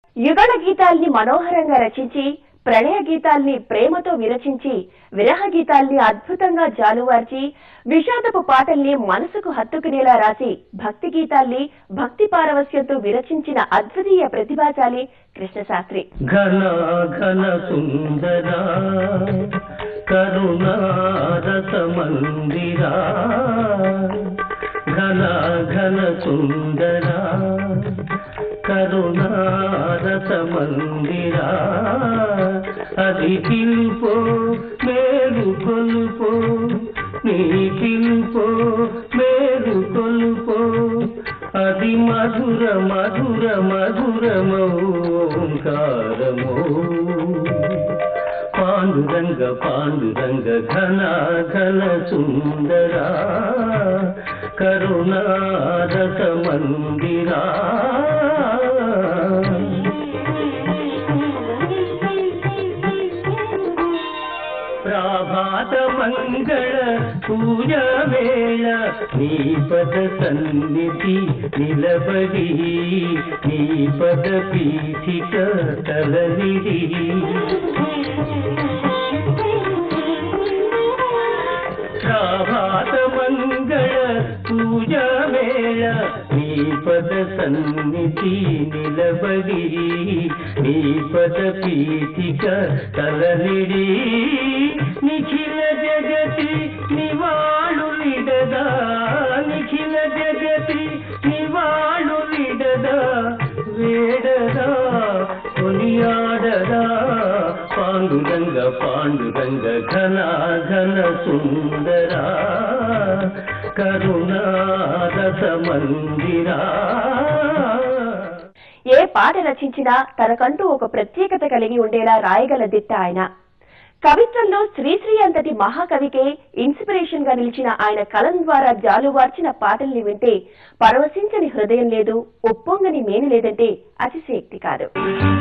యుగళ గీతాల్ని మనోహరంగా రచించి ప్రణయ గీతాల్ని ప్రేమతో విరచించి విరహ గీతాల్ని అద్భుతంగా జాలువార్చి విషాదపు పాటల్ని మనసుకు హత్తుకునేలా రాసి భక్తి గీతాల్ని భక్తి పారవస్యంతో విరచించిన అద్వితీయ ప్రతిభాశాలి కృష్ణశాస్త్రి ఘన ఘన సుందరా కరుణారత మందిరా ఘన ఘన సుందరా కరుణారత మందిరా అది పిలుపో మేలు కొలుపో నీ పిలుపో మేలు కొలుపో అది మధుర మధుర మధురమౌంకారమో పాండురంగ పాండురంగ ఘన ఘన సుందరా కరుణారత మందిరా ప్రాభాత మంగళ పూజ వేళ నీ పద సన్నిధి నిలబడి నీ పద పీఠిక తలనిడి ప్రాభాత మంగళ పూజ వేళ నీ పద సన్నిధి నిలబడి నీ పద పీఠిక తలనిడి నిఖిల జగతి నివాళు నిడదా నిఖిల జగతి నివాళు నిడదా వేడదా కొనియాడదా పాండురంగ పాండురంగ ఘన ఘన సుందరా కరుణారత మందిరా ఏ పాట రచించినా తనకంటూ ఒక ప్రత్యేకత కలిగి ఉండేలా రాయగల దిట్ట ఆయన కవిత్వంలో శ్రీశ్రీ అంతటి మహాకవికే ఇన్స్పిరేషన్ గా నిలిచిన ఆయన కలం ద్వారా జాలువార్చిన పాటల్ని వింటే పరవశించని హృదయం లేదు ఒప్పొంగని మేని లేదంటే అతిశయక్తి కాదు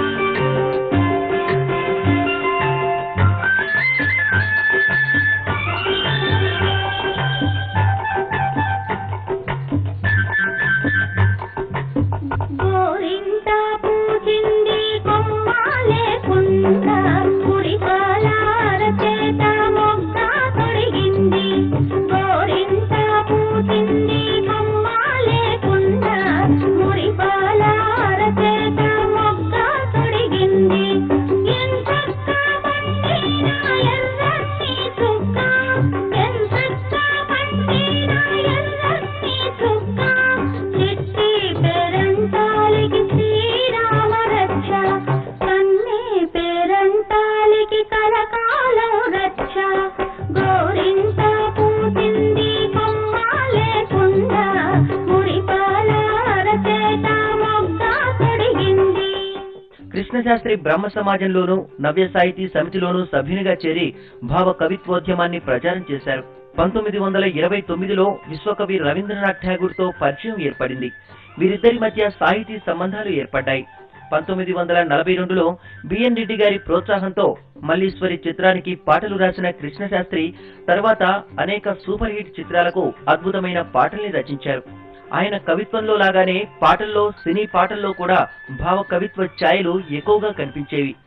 గోరింట పూసింది కొమ్మ లేకుండా కుడికాలార చేత మొగ్గ తొడిగింది గోరింట పూసింది కొమ్మ లేకుండా మురిపాలార చేత మొగ్గ తొడిగింది ఎంచక్క పండిన ఎర్రని చుక్క ఎంచక్క పండిన ఎర్రని చుక్క చిట్టి పేరంటాలికి శ్రీరామ రక్ష కన్నే పేరంటాలికి కలకాలం రక్ష గోరింట పూసింది కొమ్మ లేకుండా మురిపాల అరచేత మొగ్గ తొడిగింది కృష్ణశాస్త్రి బ్రహ్మ సమాజంలోనూ నవ్య సాహితీ సమితిలోనూ సభ్యునిగా చేరి భావ కవిత్వోద్యమాన్ని ప్రచారం చేశారు పంతొమ్మిది వందల ఇరవై తొమ్మిదిలో విశ్వకవి రవీంద్రనాథ్ ఠాగూర్తో పరిచయం ఏర్పడింది వీరిద్దరి మధ్య సాహితీ సంబంధాలు ఏర్పడ్డాయి పంతొమ్మిది వందల నలభై రెండులో బిఎన్ రెడ్డి గారి ప్రోత్సాహంతో మల్లీశ్వరి చిత్రానికి పాటలు రాసిన కృష్ణశాస్త్రి తర్వాత అనేక సూపర్ హిట్ చిత్రాలకు అద్భుతమైన పాటల్ని రచించారు ఆయన కవిత్వంలో లాగానే పాటల్లో సినీ పాటల్లో కూడా భావ కవిత్వ ఛాయలు ఎక్కువగా కనిపించేవి